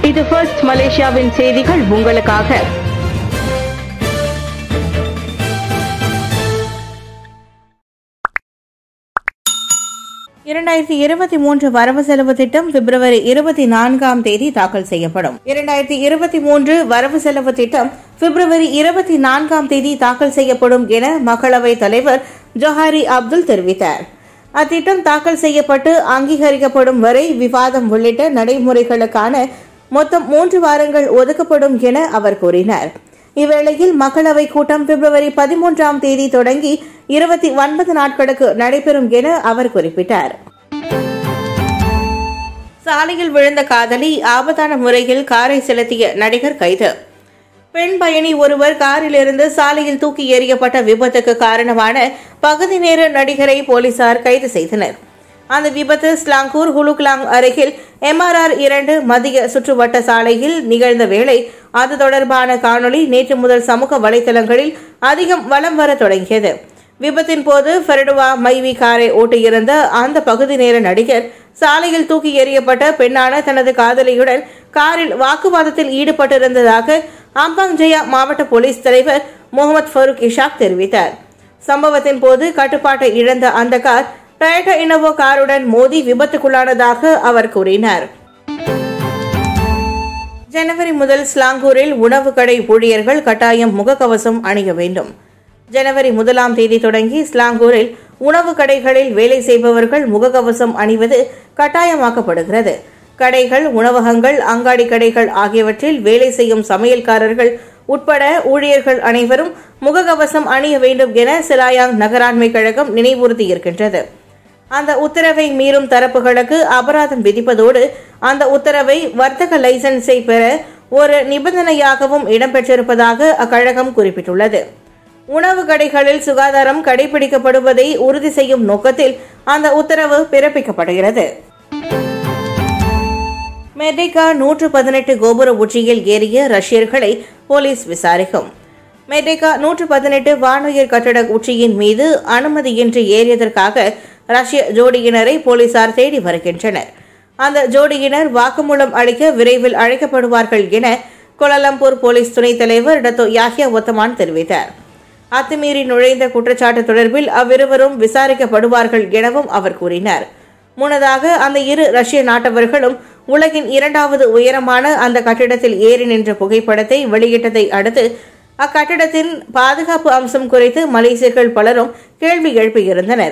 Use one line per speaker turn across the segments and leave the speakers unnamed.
இது ஃபர்ஸ்ட் மலேசியாவின் செய்திகள் உங்களுக்காக
இரண்டாயிரத்தி இருபத்தி மூன்று வரவு செலவு திட்டம் பிப்ரவரி இருபத்தி நான்காம் தேதி தாக்கல் செய்யப்படும் இரண்டாயிரத்தி இருபத்தி மூன்று வரவு செலவு திட்டம் பிப்ரவரி இருபத்தி நான்காம் தேதி தாக்கல் செய்யப்படும் என மக்களவைத் தலைவர் ஜொஹாரி அப்துல் தெரிவித்தார் அத்திட்டம் தாக்கல் செய்யப்பட்டு அங்கீகரிக்கப்படும் வரை விவாதம் உள்ளிட்ட நடைமுறைகளுக்கான மொத்தம் மூன்று வாரங்கள் ஒதுக்கப்படும் என அவர் கூறினார் இவ்வேளையில் மக்களவை கூட்டம் பிப்ரவரி பதிமூன்றாம் தேதி தொடங்கி இருபத்தி ஒன்பது நாட்களுக்கு நடைபெறும் என அவர் குறிப்பிட்டார் சாலையில் விழுந்த காதலி ஆபத்தான முறையில் காரை செலுத்திய நடிகர் கைது பெண் பயணி ஒருவர் காரிலிருந்து சாலையில் தூக்கி எறியப்பட்ட விபத்துக்கு காரணமான பகுதி நேர நடிகரை போலீசார் கைது செய்தனர் அந்த விபத்து ஸ்லாங்கூர் ஹுலுக்லாங் அருகில் எம்ஆர்ஆர் இரண்டு மத்திய சுற்றுவட்ட சாலையில் நிகழ்ந்த வேளை அது தொடர்பான காணொளி நேற்று முதல் சமூக வலைதளங்களில் அதிகம் வலம் வர தொடங்கியது விபத்தின் போது ஃபெரடுவா மைவி காரை ஓட்டியிருந்த அந்த பகுதி நேர நடிகர் சாலையில் தூக்கி எறியப்பட்ட பெண்ணான தனது காதலியுடன் காரில் வாக்குவாதத்தில் ஈடுபட்டிருந்ததாக ஆம்பாங் ஜெயா மாவட்ட போலீஸ் தலைவர் முகமது ஃபரூக் இஷாக் தெரிவித்தார் சம்பவத்தின் போது கட்டுப்பாட்டை இழந்த அந்த கார் டொயோட்டா இனோவோ காருடன் மோதி விபத்துக்குள்ளானதாக அவர் கூறினார் ஜனவரி முதல் ஸ்லாங்கூரில் உணவு கடை ஊழியர்கள் கட்டாயம் முகக்கவசம் அணிய வேண்டும் ஜனவரி முதலாம் தேதி தொடங்கி ஸ்லாங்கூரில் உணவு கடைகளில் வேலை செய்பவர்கள் முகக்கவசம் அணிவது கட்டாயமாக்கப்படுகிறது கடைகள் உணவகங்கள் அங்காடி கடைகள் ஆகியவற்றில் வேலை செய்யும் சமையல்காரர்கள் உட்பட ஊழியர்கள் அனைவரும் முகக்கவசம் அணிய வேண்டும் என சிலாயாங் நகராண்மை கழகம் நினைவூர்த்தியிருக்கின்றது அந்த உத்தரவை மீறும் தரப்புகளுக்கு அபராதம் விதிப்பதோடு அந்த உத்தரவை வர்த்தக லைசன்ஸை பெற ஒரு நிபந்தனையாகவும் இடம்பெற்றிருப்பதாக அக்கழகம் குறிப்பிட்டுள்ளது உணவு கடைகளில் சுகாதாரம் கடைபிடிக்கப்படுவதை உறுதி செய்யும் நோக்கத்தில் அந்த உத்தரவு பிறப்பிக்கப்படுகிறது மெர்டிகா நூற்று பதினெட்டு கோபுர உச்சியில் ஏறிய ரஷ்யர்களை போலீஸ் விசாரிக்கும் மெர்டிகா நூற்று பதினெட்டு வானுயர் கட்டட உச்சியின் மீது அனுமதியின்றி ஏறியதற்காக ரஷ்ய ஜோடியினரை போலீசார் தேடி வருகின்றனர் அந்த ஜோடியினர் வாக்குமூலம் அளிக்க விரைவில் அழைக்கப்படுவார்கள் என கோலாலம்பூர் போலீஸ் துணைத் தலைவர் டத்தோ யாஹியா ஒத்தமான் தெரிவித்தார் அத்துமீறி நுழைந்த குற்றச்சாட்டு தொடர்பில் அவ்விருவரும் விசாரிக்கப்படுவார்கள் எனவும் அவர் கூறினார் முன்னதாக அந்த இரு ரஷ்ய நாட்டவர்களும் உலகின் இரண்டாவது உயரமான அந்த கட்டிடத்தில் ஏறி நின்ற புகைப்படத்தை வெளியிட்டதை அடுத்து அக்கட்டிடத்தின் பாதுகாப்பு அம்சம் குறித்து மலேசியர்கள் பலரும் கேள்வி எழுப்பியிருந்தனர்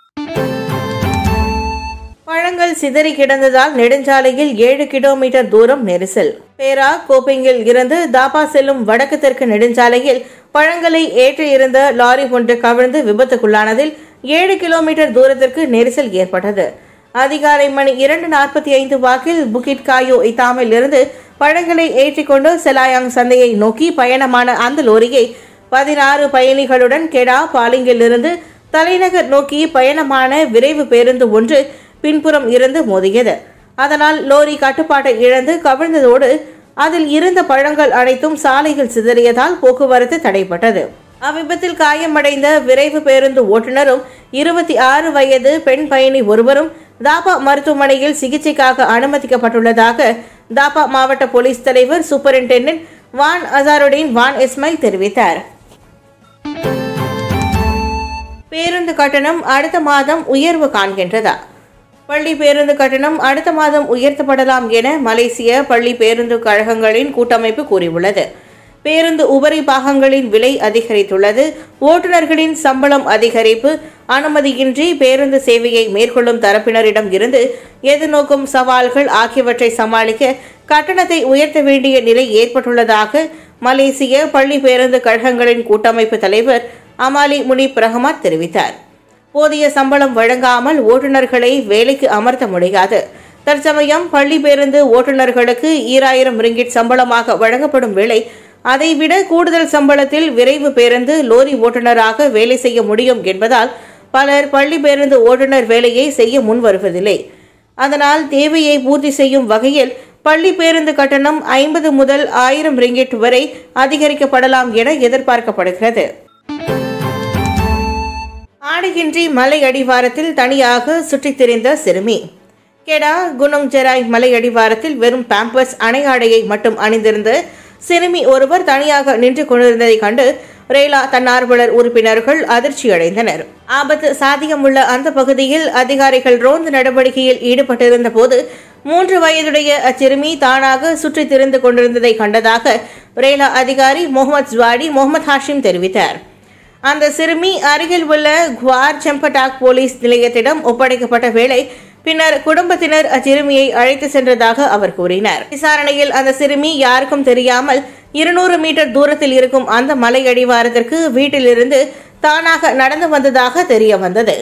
பழங்கள் சிதறி கிடந்ததால் நெடுஞ்சாலையில் ஏழு கிலோமீட்டர் தூரம் நெரிசல் பேரா கோப்பிங்கில் இருந்து தாபா செல்லும் வடக்கு தெற்கு நெடுஞ்சாலையில் பழங்களை ஏற்றி இருந்த லாரி ஒன்று கவிழ்ந்து விபத்துக்குள்ளானதில் ஏழு கிலோமீட்டர் தூரத்திற்கு நெரிசல் ஏற்பட்டது அதிகாலை மணி இரண்டு நாற்பத்தி ஐந்து வாக்கில் புகிட் காயோ இத்தாமில் இருந்து பழங்களை ஏற்றிக்கொண்டு செலாயாங் சந்தையை நோக்கி பயணமான அந்த லோரியை பதினாறு பயணிகளுடன் கெடா பாலிங்கில் இருந்து தலைநகர் நோக்கி பயணமான விரைவு பேருந்து ஒன்று பின்புறம் இருந்து மோதியது அதனால் லோரி கட்டுப்பாட்டை இழந்து கவிழ்ந்ததோடு அதில் இருந்த பழங்கள் அனைத்தும் சாலையில் சிதறியதால் போக்குவரத்து தடைப்பட்டது அவ்விபத்தில் காயமடைந்த விரைவு பேருந்து ஓட்டுநரும் இருபத்தி ஆறு வயது பெண் பயணி ஒருவரும் தாபா மருத்துவமனையில் சிகிச்சைக்காக அனுமதிக்கப்பட்டுள்ளதாக தாபா மாவட்ட போலீஸ் தலைவர் சூப்பரிண்டென்டென்ட் வான் அசாருடீன் வான் இஸ்மாயில் தெரிவித்தார் பேருந்து கட்டணம் அடுத்த மாதம் உயர்வு காண்கின்றதா பள்ளி பேருந்து கட்டணம் அடுத்த மாதம் உயர்த்தப்படலாம் என மலேசிய பள்ளி பேருந்து கழகங்களின் கூட்டமைப்பு கூறியுள்ளது பேருந்து உபரி பாகங்களின் விலை அதிகரித்துள்ளது ஓட்டுநர்களின் சம்பளம் அதிகரிப்பு அனுமதியின்றி பேருந்து சேவையை மேற்கொள்ளும் தரப்பினரிடம் இருந்து எதிர்நோக்கும் சவால்கள் ஆகியவற்றை சமாளிக்க கட்டணத்தை உயர்த்த வேண்டிய நிலை ஏற்பட்டுள்ளதாக மலேசிய பள்ளி பேருந்து கழகங்களின் கூட்டமைப்பு தலைவர் அமாலி முனிப் ரஹமத் தெரிவித்தார் போதிய சம்பளம் வழங்காமல் ஓட்டுநர்களை வேலைக்கு அமர்த்த முடியாது தற்சமயம் பள்ளி பேருந்து ஓட்டுநர்களுக்கு ஈராயிரம் ரிங்கிட் சம்பளமாக வழங்கப்படும் வேளை அதைவிட கூடுதல் சம்பளத்தில் விரைவு பேருந்து லோரி ஓட்டுநராக வேலை செய்ய முடியும் என்பதால் பலர் பள்ளி பேருந்து ஓட்டுநர் வேலையை செய்ய முன் வருவதில்லை அதனால் தேவையை பூர்த்தி செய்யும் வகையில் பள்ளி பேருந்து கட்டணம் ஐம்பது முதல் ஆயிரம் ரிங்கிட் வரை அதிகரிக்கப்படலாம் என எதிர்பார்க்கப்படுகிறது ஆடையின்றி மலை அடிவாரத்தில் தனியாக சுற்றித் திரிந்த சிறுமி கெடா குனுங் ஜெராய் மலை அடிவாரத்தில் வெறும் பாம்பர்ஸ் அணையாடையை மட்டும் அணிந்திருந்த சிறுமி ஒருவர் தனியாக நின்று கொண்டிருந்ததை கண்டு ரேலா தன்னார்வலர் உறுப்பினர்கள் அதிர்ச்சி அடைந்தனர் ஆபத்து சாத்தியமுள்ள அந்த பகுதியில் அதிகாரிகள் ரோந்து நடவடிக்கையில் ஈடுபட்டிருந்த போது மூன்று வயதுடைய அச்சிறுமி தானாக சுற்றித் திரிந்து கொண்டிருந்ததை கண்டதாக ரேலா அதிகாரி முகமது ஜ்வாடி முகமது ஹாஷிம் தெரிவித்தார் அந்த சிறுமி அருகில் உள்ள குவார் செம்பட்டாக் போலீஸ் நிலையத்திடம் ஒப்படைக்கப்பட்ட வேளை பின்னர் குடும்பத்தினர் அச்சிறுமியை அழைத்து சென்றதாக அவர் கூறினார் விசாரணையில் அந்த சிறுமி யாருக்கும் தெரியாமல் இருநூறு மீட்டர் தூரத்தில் இருக்கும் அந்த மலை அடிவாரத்திற்கு வீட்டிலிருந்து தானாக நடந்து வந்ததாக தெரிய வந்தது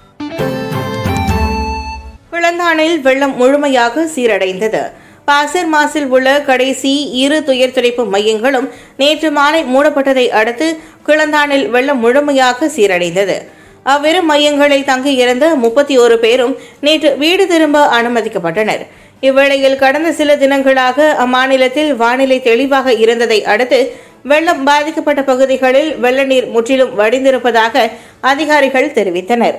பிளந்தானில் வெள்ளம் முழுமையாக சீரடைந்தது பாசர் மாசில் உள்ள கடைசி இரு துயர் துடைப்பு மையங்களும் நேற்று மாலை மூடப்பட்டதை அடுத்து கிளந்தானில் வெள்ளம் முழுமையாக சீரடைந்தது அவ்விரு மையங்களில் தங்கியிருந்த முப்பத்தி ஒரு பேரும் நேற்று வீடு திரும்ப அனுமதிக்கப்பட்டனர் இவ்வேளையில் கடந்த சில தினங்களாக அம்மாநிலத்தில் வானிலை தெளிவாக இருந்ததை அடுத்து வெள்ளம் பாதிக்கப்பட்ட பகுதிகளில் வெள்ள நீர் முற்றிலும் வடிந்திருப்பதாக அதிகாரிகள் தெரிவித்தனர்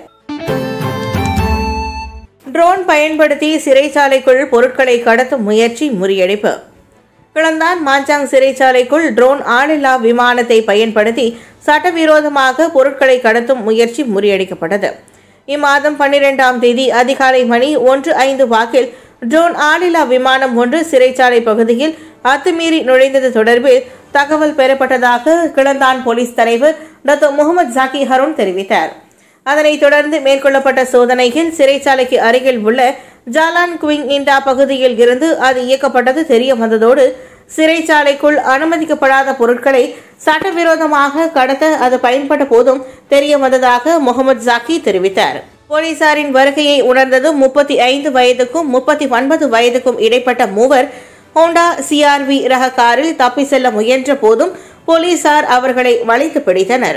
ட்ரோன் பயன்படுத்தி சிறைச்சாலைக்குள் பொருட்களை கடத்தும் முயற்சி முறியடிப்பு கிளந்தான் மாஞ்சாங் சிறைச்சாலைக்குள் ட்ரோன் ஆளில்லா விமானத்தை பயன்படுத்தி சட்டவிரோதமாக பொருட்களை கடத்தும் முயற்சி முறியடிக்கப்பட்டது இம்மாதம் பன்னிரெண்டாம் தேதி அதிகாலை மணி ஒன்று ஐந்து வாக்கில் ட்ரோன் ஆளில்லா விமானம் ஒன்று சிறைச்சாலை பகுதியில் அத்துமீறி நுழைந்தது தொடர்பில் தகவல் பெறப்பட்டதாக கிளந்தான் போலீஸ் தலைவர் டாக்டர் முகமது ஜாக்கி ஹருன் தெரிவித்தார் அதனைத் தொடர்ந்து மேற்கொள்ளப்பட்ட சோதனையில் சிறைச்சாலைக்கு அருகில் உள்ள ஜாலான் குவிங் இண்டா பகுதியில் இருந்து அது இயக்கப்பட்டது தெரிய வந்ததோடு சிறைச்சாலைக்குள் அனுமதிக்கப்படாத பொருட்களை சட்டவிரோதமாக கடத்த அது பயன்பட்ட போதும் தெரிய வந்ததாக முகமது ஜாக்கி தெரிவித்தார் போலீசாரின் வருகையை உணர்ந்ததும் முப்பத்தி ஐந்து வயதுக்கும் முப்பத்தி ஒன்பது வயதுக்கும் இடைப்பட்ட மூவர் ஹோண்டா சிஆர்வி ரக காரில் தப்பி செல்ல முயன்ற போதும் போலீசார் அவர்களை வளைத்து பிடித்தனர்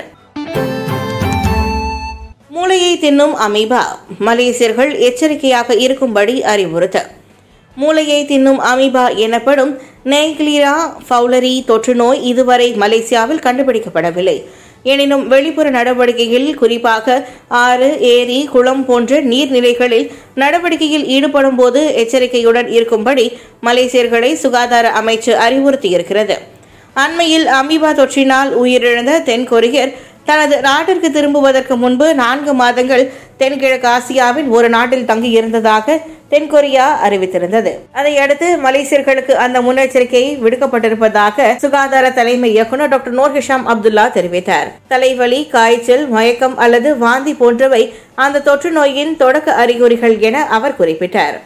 மூளையை தின்னும் அமீபா மலேசியர்கள் எச்சரிக்கையாக இருக்கும்படி அறிவுறுத்த மூளையை தின்னும் அமீபா எனப்படும் நெய்க்லீரா ஃபவுலரி தொற்று நோய் இதுவரை மலேசியாவில் கண்டுபிடிக்கப்படவில்லை எனினும் வெளிப்புற நடவடிக்கையில் குறிப்பாக ஆறு ஏரி குளம் போன்ற நீர்நிலைகளில் நடவடிக்கையில் ஈடுபடும் போது எச்சரிக்கையுடன் இருக்கும்படி மலேசியர்களை சுகாதார அமைச்சு அறிவுறுத்தியிருக்கிறது அண்மையில் அமீபா தொற்றினால் உயிரிழந்த தென்கொரியர் தனது நாட்டிற்கு திரும்புவதற்கு முன்பு நான்கு மாதங்கள் தென்கிழக்கு ஆசியாவின் ஒரு நாட்டில் தங்கியிருந்ததாக தென்கொரியா அறிவித்திருந்தது அதையடுத்து மலேசியர்களுக்கு அந்த முன்னெச்சரிக்கை விடுக்கப்பட்டிருப்பதாக சுகாதார தலைமை இயக்குநர் டாக்டர் நூர் ஹிஷாம் அப்துல்லா தெரிவித்தார் தலைவலி காய்ச்சல் மயக்கம் அல்லது வாந்தி போன்றவை அந்த தொற்று நோயின் தொடக்க அறிகுறிகள் என அவர் குறிப்பிட்டார்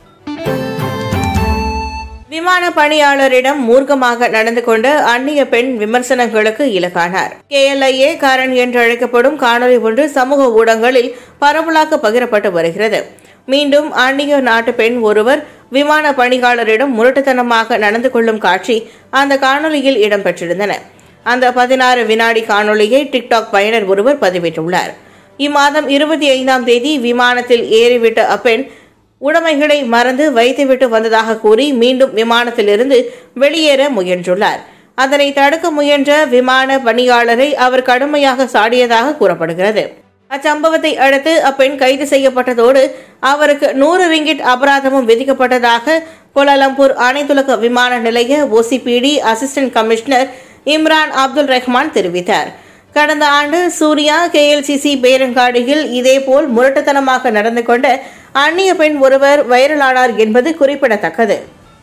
விமான பணியாளரிடம் மூர்க்கமாக நடந்து கொண்ட அந்நிய பெண் விமர்சனங்களுக்கு இலக்கானார் கேஎல்ஐஏ காரன் என்று அழைக்கப்படும் காணொலி ஒன்று சமூக ஊடகங்களில் பரவலாக பகிரப்பட்டு வருகிறது மீண்டும் அந்நிய நாட்டு பெண் ஒருவர் விமான பணியாளரிடம் முரட்டுத்தனமாக நடந்து கொள்ளும் காட்சி அந்த காணொலியில் இடம்பெற்றிருந்தன அந்த பதினாறு வினாடி காணொலியை டிக்டாக் பயனர் ஒருவர் பதிவிட்டுள்ளார் இம்மாதம் இருபத்தி ஐந்தாம் தேதி விமானத்தில் ஏறிவிட்ட அப்பெண் உடைமைகளை மறந்து வைத்துவிட்டு வந்ததாக கூறி மீண்டும் விமானத்திலிருந்து வெளியேற முயன்றுள்ளார் அதனை தடுக்க முயன்ற விமான பணியாளரை அவர் கடுமையாக சாடியதாக கூறப்படுகிறது அச்சம்பவத்தை அடுத்து அப்பெண் கைது செய்யப்பட்டதோடு அவருக்கு நூறு ரிங்கிட் அபராதமும் விதிக்கப்பட்டதாக கோலாலம்பூர் அனைத்துலக விமான நிலைய OCPD assistant commissioner Imran Abdul Rahman தெரிவித்தார் கடந்த ஆண்டு சூர்யா கேஎல்சிசி பேரங்காடியில் இதேபோல் முரட்டுத்தனமாக நடந்து கொண்ட அந்நிய பெண் ஒருவர் வைரலானார் என்பது குறிப்பிடத்தக்கது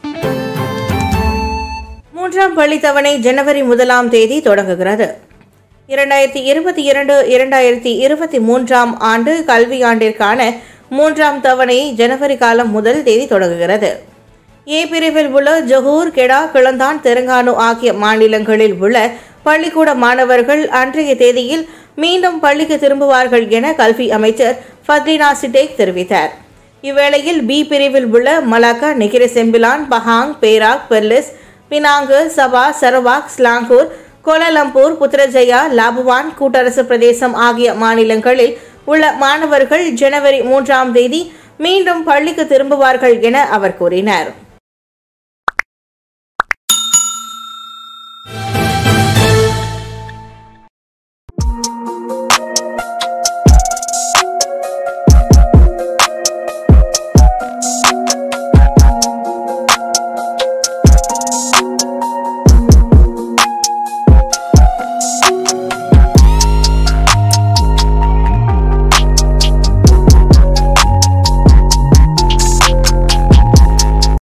மூன்றாம் பள்ளித்தவணை ஜனவரி முதலாம் தேதி தொடங்குகிறது இரண்டாயிரத்தி இருபத்தி இரண்டு இரண்டாயிரத்தி இருபத்தி மூன்றாம் ஆண்டு கல்வியாண்டிற்கான மூன்றாம் தவணை ஜனவரி காலம் முதல் தேதி தொடங்குகிறது ஏ பிரிவில் உள்ள ஜொஹூர் கெடா கிளந்தான் தெலுங்கானு ஆகிய மாநிலங்களில் உள்ள பள்ளிக்கூட மாணவர்கள் அன்றைய தேதியில் மீண்டும் பள்ளிக்கு திரும்புவார்கள் என கல்வி அமைச்சர் ஃபத்ரினா சிட்டேக் தெரிவித்தார் இவ்வேளையில் பி பிரிவில் உள்ள Malacca Negeri Sembilan Pahang Perak Perlis Penang Sabah Sarawak Selangor Kuala Lumpur Putrajaya Labuan கூட்டரசு பிரதேசம் ஆகிய மாநிலங்களில் உள்ள மாணவர்கள் ஜனவரி மூன்றாம் தேதி மீண்டும் பள்ளிக்கு திரும்புவார்கள் என அவர் கூறினார்